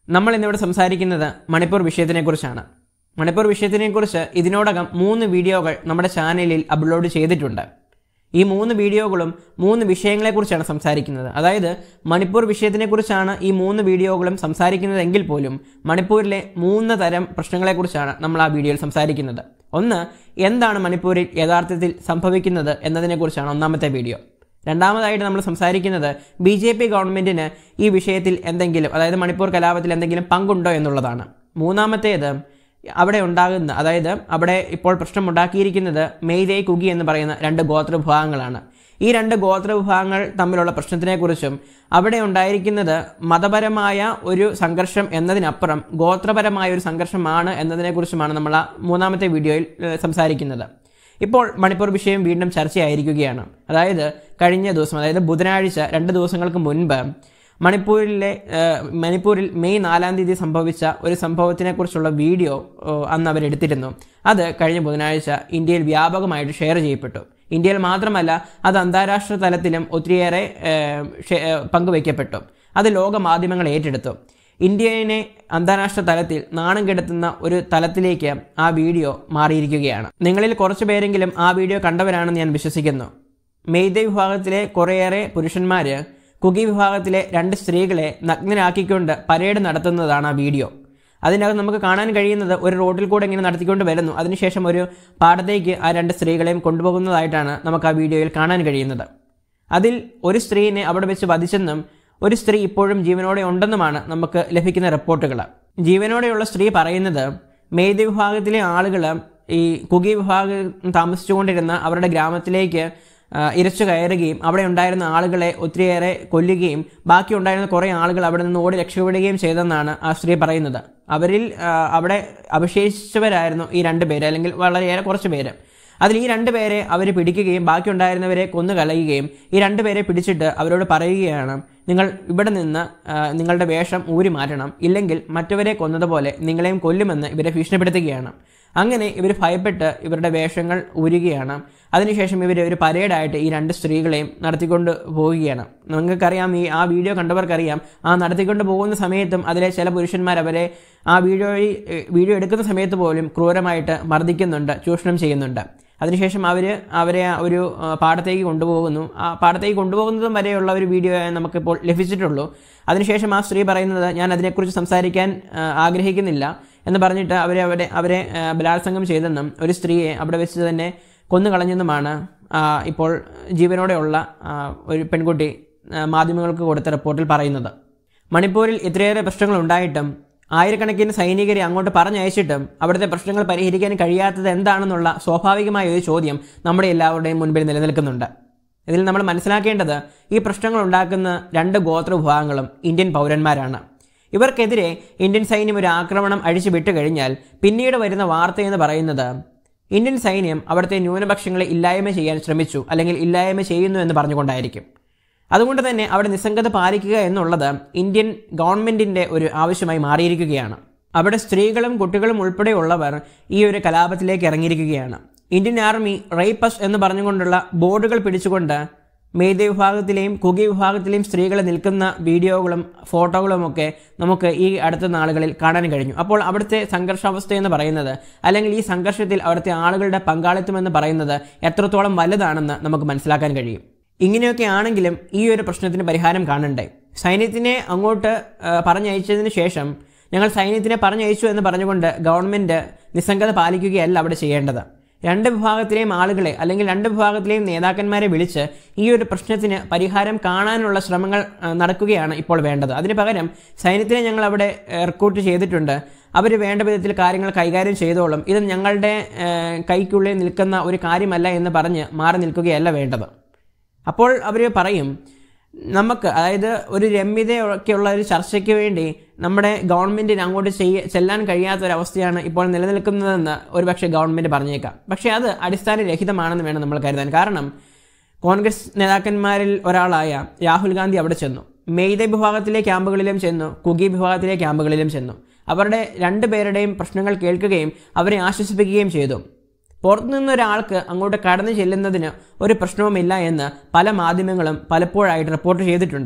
നമ്മൾ ഇന്നിവിടെ സംസാരിക്കുന്നത് മണിപ്പൂർ വിഷയത്തിനെക്കുറിച്ചാണ് മണിപ്പൂർ വിഷയത്തിനെക്കുറിച്ച് ഇതിനോടകം മൂന്ന് വീഡിയോകൾ നമ്മുടെ ചാനലിൽ അപ്ലോഡ് ചെയ്തിട്ടുണ്ട് ഈ മൂന്ന് വീഡിയോകളും മൂന്ന് വിഷയങ്ങളെക്കുറിച്ചാണ് സംസാരിക്കുന്നത് അതായത് മണിപ്പൂർ വിഷയത്തിനെക്കുറിച്ചാണ് ഈ മൂന്ന് വീഡിയോകളും സംസാരിക്കുന്നതെങ്കിൽ പോലും മണിപ്പൂരിലെ മൂന്ന് തരം പ്രശ്നങ്ങളെക്കുറിച്ചാണ് നമ്മൾ ആ വീഡിയോയിൽ സംസാരിക്കുന്നത് ഒന്ന് എന്താണ് മണിപ്പൂരിൽ യഥാർത്ഥത്തിൽ സംഭവിക്കുന്നത് എന്നതിനെക്കുറിച്ചാണ് ഒന്നാമത്തെ വീഡിയോ രണ്ടാമതായിട്ട് നമ്മൾ സംസാരിക്കുന്നത് ബി ജെ പി ഗവൺമെന്റിന് ഈ വിഷയത്തിൽ എന്തെങ്കിലും അതായത് മണിപ്പൂർ കലാപത്തിൽ എന്തെങ്കിലും പങ്കുണ്ടോ എന്നുള്ളതാണ് മൂന്നാമത്തേത് അവിടെ ഉണ്ടാകുന്ന അതായത് അവിടെ ഇപ്പോൾ പ്രശ്നമുണ്ടാക്കിയിരിക്കുന്നത് മെയ്തേ കുഗി എന്ന് പറയുന്ന രണ്ട് ഗോത്ര വിഭാഗങ്ങളാണ് ഈ രണ്ട് ഗോത്ര വിഭാഗങ്ങൾ തമ്മിലുള്ള പ്രശ്നത്തിനെക്കുറിച്ചും അവിടെ ഉണ്ടായിരിക്കുന്നത് മതപരമായ ഒരു സംഘർഷം എന്നതിനപ്പുറം ഗോത്രപരമായ ഒരു സംഘർഷമാണ് എന്നതിനെക്കുറിച്ചുമാണ് നമ്മൾ ആ മൂന്നാമത്തെ വീഡിയോയിൽ ഏഹ്, സംസാരിക്കുന്നത് ഇപ്പോൾ മണിപ്പൂർ വിഷയം വീണ്ടും ചർച്ചയായിരിക്കുകയാണ് അതായത് കഴിഞ്ഞ ദിവസം അതായത് ബുധനാഴ്ച രണ്ട് ദിവസങ്ങൾക്ക് മുൻപ് മണിപ്പൂരിലെ ഏഹ്, മണിപ്പൂരിൽ മെയ് നാലാം തീയതി സംഭവിച്ച ഒരു സംഭവത്തിനെക്കുറിച്ചുള്ള വീഡിയോ ഏഹ്, അന്ന് അവരെടുത്തിരുന്നു അത് കഴിഞ്ഞ ബുധനാഴ്ച ഇന്ത്യയിൽ വ്യാപകമായിട്ട് ഷെയർ ചെയ്യപ്പെട്ടു ഇന്ത്യയിൽ മാത്രമല്ല അത് അന്താരാഷ്ട്ര തലത്തിലും ഒത്തിരിയേറെ ഏഹ്, ഷെ- ഏഹ്, പങ്കുവയ്ക്കപ്പെട്ടു അത് ലോക മാധ്യമങ്ങൾ ഏറ്റെടുത്തു ഇന്ത്യനെ അന്താരാഷ്ട്ര തലത്തിൽ നാണം കെടുത്തുന്ന ഒരു തലത്തിലേക്ക് ആ വീഡിയോ മാറിയിരിക്കുകയാണ് നിങ്ങളിൽ കുറച്ചു പേരെങ്കിലും ആ വീഡിയോ കണ്ടവരാണെന്ന് ഞാൻ വിശ്വസിക്കുന്നു മെയ്തേ വിഭാഗത്തിലെ കുറേയേറെ പുരുഷന്മാര് കുകി വിഭാഗത്തിലെ രണ്ട് സ്ത്രീകളെ നഗ്നരാക്കിക്കൊണ്ട് പരേഡ് നടത്തുന്നതാണ് ആ വീഡിയോ അതിനകത്ത് നമുക്ക് കാണാൻ കഴിയുന്നത് ഒരു റോഡിൽ കൂടെ ഇങ്ങനെ നടത്തിക്കൊണ്ട് വരുന്നു അതിനുശേഷം ഒരു പാടത്തേക്ക് ആ രണ്ട് സ്ത്രീകളെയും കൊണ്ടുപോകുന്നതായിട്ടാണ് നമുക്ക് ആ വീഡിയോയിൽ കാണാൻ കഴിയുന്നത് അതിൽ ഒരു സ്ത്രീനെ അവിടെ വെച്ച് വധിച്ചെന്നും ഒരു സ്ത്രീ ഇപ്പോഴും ജീവനോടെ ഉണ്ടെന്നുമാണ് നമുക്ക് ലഭിക്കുന്ന റിപ്പോർട്ടുകൾ ജീവനോടെയുള്ള സ്ത്രീ പറയുന്നത് മെയ്തി വിഭാഗത്തിലെ ആളുകൾ ഈ കുകി വിഭാഗം താമസിച്ചുകൊണ്ടിരുന്ന അവരുടെ ഗ്രാമത്തിലേക്ക് ആ, ഇരച്ചു കയറുകയും അവിടെ ഉണ്ടായിരുന്ന ആളുകളെ ഒത്തിരിയേറെ കൊല്ലുകയും ബാക്കി ഉണ്ടായിരുന്ന കുറേ ആളുകൾ അവിടെ നിന്ന് ഓടി രക്ഷപ്പെടുകയും ചെയ്തെന്നാണ് ആ സ്ത്രീ പറയുന്നത് അവരിൽ ആ, അവിടെ അവശേഷിച്ചവരായിരുന്നു ഈ രണ്ട് പേര് അല്ലെങ്കിൽ വളരെയേറെ കുറച്ച് പേര് അതിൽ ഈ രണ്ട് പേരെ അവർ പിടിക്കുകയും ബാക്കി ഉണ്ടായിരുന്നവരെ കൊന്നു കളയുകയും ഈ രണ്ട് പേരെ പിടിച്ചിട്ട് അവരോട് പറയുകയാണ് നിങ്ങൾ ഇവിടെ നിന്ന് ആ, നിങ്ങളുടെ വേഷം ഊരി മാറ്റണം ഇല്ലെങ്കിൽ മറ്റവരെ കൊന്നതുപോലെ നിങ്ങളെയും കൊല്ലുമെന്ന് ഇവരെ ഭീഷണിപ്പെടുത്തുകയാണ് അങ്ങനെ ഇവർ ഭയപ്പെട്ട് ഇവരുടെ വേഷങ്ങൾ ഊരുകയാണ് അതിനുശേഷം ഇവർ ഒരു പരേഡായിട്ട് ഈ രണ്ട് സ്ത്രീകളെയും നടത്തിക്കൊണ്ട് പോവുകയാണ് നിങ്ങൾക്കറിയാം ഈ ആ വീഡിയോ കണ്ടവർക്കറിയാം ആ നടത്തിക്കൊണ്ട് പോകുന്ന സമയത്തും അതിലെ ചില പുരുഷന്മാർ അവരെ ആ വീഡിയോയിൽ വീഡിയോ എടുക്കുന്ന സമയത്ത് പോലും ക്രൂരമായിട്ട് മർദ്ദിക്കുന്നുണ്ട് ചൂഷണം ചെയ്യുന്നുണ്ട് അതിനുശേഷം അവർ അവരെ ആ ഒരു ആ, പാടത്തേക്ക് കൊണ്ടുപോകുന്നു ആ പാടത്തേക്ക് കൊണ്ടുപോകുന്നതും വരെയുള്ള ഒരു വീഡിയോ നമുക്കിപ്പോൾ ലഭിച്ചിട്ടുള്ളൂ അതിനുശേഷം ആ സ്ത്രീ പറയുന്നത് ഞാൻ അതിനെക്കുറിച്ച് സംസാരിക്കാൻ ആ, ആഗ്രഹിക്കുന്നില്ല എന്ന് പറഞ്ഞിട്ട് അവരെ അവരെ അവരെ ആ, ബലാത്സംഗം ചെയ്തെന്നും ഒരു സ്ത്രീയെ അവിടെ വെച്ച് തന്നെ കൊന്നു കളഞ്ഞെന്നുമാണ് ആ, ഇപ്പോൾ ജീവനോടെയുള്ള ആ, ഒരു പെൺകുട്ടി ആ, മാധ്യമങ്ങൾക്ക് കൊടുത്ത റിപ്പോർട്ടിൽ പറയുന്നത് മണിപ്പൂരിൽ ഇത്രയേറെ പ്രശ്നങ്ങൾ ഉണ്ടായിട്ടും ആയിരക്കണക്കിന് സൈനികരെ അങ്ങോട്ട് പറഞ്ഞയച്ചിട്ടും അവിടുത്തെ പ്രശ്നങ്ങൾ പരിഹരിക്കാൻ കഴിയാത്തത് എന്താണെന്നുള്ള സ്വാഭാവികമായ ഒരു ചോദ്യം നമ്മുടെ എല്ലാവരുടെയും മുൻപിൽ നിലനിൽക്കുന്നുണ്ട് ഇതിൽ നമ്മൾ മനസ്സിലാക്കേണ്ടത് ഈ പ്രശ്നങ്ങൾ ഉണ്ടാക്കുന്ന രണ്ട് ഗോത്ര വിഭാഗങ്ങളും ഇന്ത്യൻ പൗരന്മാരാണ് ഇവർക്കെതിരെ ഇന്ത്യൻ സൈന്യം ഒരു ആക്രമണം അഴിച്ചു വിട്ടുകഴിഞ്ഞാൽ പിന്നീട് വരുന്ന വാർത്ത എന്ന് പറയുന്നത് ഇന്ത്യൻ സൈന്യം അവിടുത്തെ ന്യൂനപക്ഷങ്ങളെ ഇല്ലായ്മ ചെയ്യാൻ ശ്രമിച്ചു അല്ലെങ്കിൽ ഇല്ലായ്മ ചെയ്യുന്നു എന്ന് പറഞ്ഞുകൊണ്ടായിരിക്കും അതുകൊണ്ട് തന്നെ അവിടെ നിസ്സംഗത പാലിക്കുക എന്നുള്ളത് ഇന്ത്യൻ ഗവൺമെന്റിന്റെ ഒരു ആവശ്യമായി മാറിയിരിക്കുകയാണ് അവിടെ സ്ത്രീകളും കുട്ടികളും ഉൾപ്പെടെയുള്ളവർ ഈ ഒരു കലാപത്തിലേക്ക് ഇറങ്ങിയിരിക്കുകയാണ് ഇന്ത്യൻ ആർമി റേപ്പസ് എന്ന് പറഞ്ഞുകൊണ്ടുള്ള ബോർഡുകൾ പിടിച്ചുകൊണ്ട് മേധ വിഭാഗത്തിലെയും കുകി വിഭാഗത്തിലെയും സ്ത്രീകൾ നിൽക്കുന്ന വീഡിയോകളും ഫോട്ടോകളും ഒക്കെ നമുക്ക് ഈ അടുത്ത നാളുകളിൽ കാണാൻ കഴിഞ്ഞു അപ്പോൾ അവിടുത്തെ സംഘർഷാവസ്ഥ എന്ന് പറയുന്നത് അല്ലെങ്കിൽ ഈ സംഘർഷത്തിൽ അവിടുത്തെ ആളുകളുടെ പങ്കാളിത്തം എന്ന് പറയുന്നത് എത്രത്തോളം വലുതാണെന്ന് നമുക്ക് മനസ്സിലാക്കാൻ കഴിയും ഇങ്ങനെയൊക്കെ ആണെങ്കിലും ഈ ഒരു പ്രശ്നത്തിന് പരിഹാരം കാണണ്ടേ സൈന്യത്തിനെ അങ്ങോട്ട് ആ, പറഞ്ഞയച്ചതിന് ശേഷം ഞങ്ങൾ സൈന്യത്തിനെ പറഞ്ഞയച്ചു എന്ന് പറഞ്ഞുകൊണ്ട് ഗവൺമെന്റ് നിസ്സംഗത പാലിക്കുകയല്ല അവിടെ ചെയ്യേണ്ടത് രണ്ട് വിഭാഗത്തിലെയും ആളുകളെ അല്ലെങ്കിൽ രണ്ട് വിഭാഗത്തിലെയും നേതാക്കന്മാരെ വിളിച്ച് ഈ ഒരു പ്രശ്നത്തിന് പരിഹാരം കാണാനുള്ള ശ്രമങ്ങൾ ആ, നടക്കുകയാണ് ഇപ്പോൾ വേണ്ടത് അതിന് പകരം സൈന്യത്തിനെ ഞങ്ങൾ അവിടെ റിക്രൂട്ട് ചെയ്തിട്ടുണ്ട് അവർ വേണ്ട വിധത്തിൽ കാര്യങ്ങൾ കൈകാര്യം ചെയ്തോളും ഇത് ഞങ്ങളുടെ ആ, കൈക്കുള്ളിൽ നിൽക്കുന്ന ഒരു കാര്യമല്ല എന്ന് പറഞ്ഞ് മാറി നിൽക്കുകയല്ല വേണ്ടത് അപ്പോൾ അവർ പറയും നമുക്ക് അതായത് ഒരു രമ്യതയൊക്കെയുള്ള ഒരു ചർച്ചയ്ക്ക് വേണ്ടി നമ്മുടെ ഗവൺമെന്റിന് അങ്ങോട്ട് ചെയ്യ ചെല്ലാൻ കഴിയാത്ത ഒരു അവസ്ഥയാണ് ഇപ്പോൾ നിലനിൽക്കുന്നതെന്ന് ഒരുപക്ഷെ ഗവൺമെന്റ് പറഞ്ഞേക്കാം പക്ഷേ അത് അടിസ്ഥാനരഹിതമാണെന്ന് വേണം നമ്മൾ കരുതാൻ കാരണം കോൺഗ്രസ് നേതാക്കന്മാരിൽ ഒരാളായ രാഹുൽ ഗാന്ധി അവിടെ ചെന്നു മെയ്തേ വിഭാഗത്തിലെ ക്യാമ്പുകളിലും ചെന്നു കുഗി വിഭാഗത്തിലെ ക്യാമ്പുകളിലും ചെന്നു അവരുടെ രണ്ടുപേരുടെയും പ്രശ്നങ്ങൾ കേൾക്കുകയും അവരെ ആശ്വസിപ്പിക്കുകയും ചെയ്തു പുറത്തുനിന്ന് ഒരാൾക്ക് അങ്ങോട്ട് കടന്നു ചെല്ലുന്നതിന് ഒരു പ്രശ്നവുമില്ല എന്ന് പല മാധ്യമങ്ങളും പലപ്പോഴായിട്ട് റിപ്പോർട്ട് ചെയ്തിട്ടുണ്ട്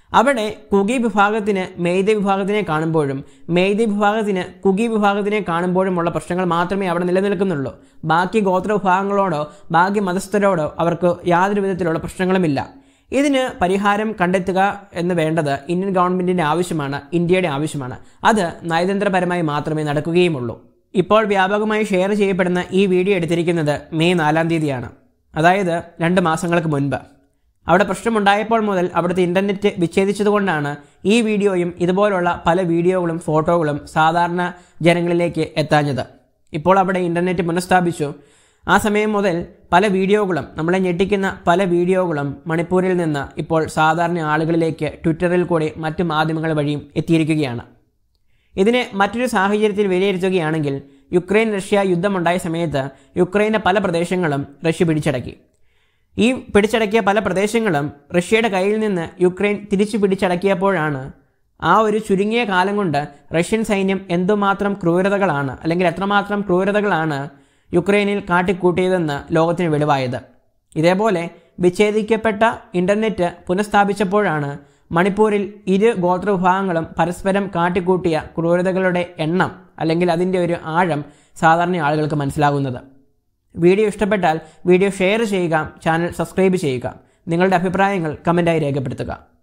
അവിടെ കുഗി വിഭാഗത്തിന് മെയ്തേ വിഭാഗത്തിനെ കാണുമ്പോഴും മെയ്തേ വിഭാഗത്തിന് കുഗി വിഭാഗത്തിനെ കാണുമ്പോഴുമുള്ള പ്രശ്നങ്ങൾ മാത്രമേ അവിടെ നിലനിൽക്കുന്നുള്ളൂ ബാക്കി ഗോത്ര വിഭാഗങ്ങളോടോ ബാക്കി മതസ്ഥരോടോ അവർക്ക് യാതൊരു വിധത്തിലുള്ള പ്രശ്നങ്ങളുമില്ല ഇതിന് പരിഹാരം കണ്ടെത്തുക എന്ന് വേണ്ടത് ഇന്ത്യൻ ഗവൺമെന്റിന്റെ ആവശ്യമാണ് ഇന്ത്യയുടെ ആവശ്യമാണ് അത് നയതന്ത്രപരമായി മാത്രമേ നടക്കുകയുമുള്ളൂ ഇപ്പോൾ വ്യാപകമായി ഷെയർ ചെയ്യപ്പെടുന്ന ഈ വീഡിയോ എടുത്തിരിക്കുന്നത് മെയ് നാലാം തീയതിയാണ് അതായത് രണ്ട് മാസങ്ങൾക്ക് മുൻപ് അവിടെ പ്രശ്നമുണ്ടായപ്പോൾ മുതൽ അവിടുത്തെ ഇന്റർനെറ്റ് വിച്ഛേദിച്ചതുകൊണ്ടാണ് ഈ വീഡിയോയും ഇതുപോലുള്ള പല വീഡിയോകളും ഫോട്ടോകളും സാധാരണ ജനങ്ങളിലേക്ക് എത്താഞ്ഞത് ഇപ്പോൾ അവിടെ ഇന്റർനെറ്റ് പുനഃസ്ഥാപിച്ചു ആ സമയം മുതൽ പല വീഡിയോകളും നമ്മളെ ഞെട്ടിക്കുന്ന പല വീഡിയോകളും മണിപ്പൂരിൽ നിന്ന് ഇപ്പോൾ സാധാരണ ആളുകളിലേക്ക് ട്വിറ്ററിൽ കൂടി മറ്റു മാധ്യമങ്ങൾ വഴിയും എത്തിയിരിക്കുകയാണ് ഇതിനെ മറ്റൊരു സാഹചര്യത്തിൽ വിലയിരുത്തുകയാണെങ്കിൽ യുക്രൈൻ റഷ്യ യുദ്ധമുണ്ടായ സമയത്ത് യുക്രൈൻ്റെ പല പ്രദേശങ്ങളും റഷ്യ പിടിച്ചടക്കി ഈ പിടിച്ചടക്കിയ പല പ്രദേശങ്ങളും റഷ്യയുടെ കയ്യിൽ നിന്ന് യുക്രൈൻ തിരിച്ചു പിടിച്ചടക്കിയപ്പോഴാണ് ആ ഒരു ചുരുങ്ങിയ കാലം കൊണ്ട് റഷ്യൻ സൈന്യം എന്തുമാത്രം ക്രൂരതകളാണ് അല്ലെങ്കിൽ എത്രമാത്രം ക്രൂരതകളാണ് യുക്രൈനിൽ കാട്ടിക്കൂട്ടിയതെന്ന് ലോകത്തിന് വെളിവായത് ഇതേപോലെ വിച്ഛേദിക്കപ്പെട്ട ഇന്റർനെറ്റ് പുനഃസ്ഥാപിച്ചപ്പോഴാണ് മണിപ്പൂരിൽ ഇരു ഗോത്രവിഭാഗങ്ങളും പരസ്പരം കാട്ടിക്കൂട്ടിയ ക്രൂരതകളുടെ എണ്ണം അല്ലെങ്കിൽ അതിൻ്റെ ഒരു ആഴം സാധാരണ ആളുകൾക്ക് മനസ്സിലാകുന്നത് വീഡിയോ ഇഷ്ടപ്പെട്ടാൽ വീഡിയോ ഷെയർ ചെയ്യുക ചാനൽ സബ്സ്ക്രൈബ് ചെയ്യുക നിങ്ങളുടെ അഭിപ്രായങ്ങൾ കമൻറ്റായി രേഖപ്പെടുത്തുക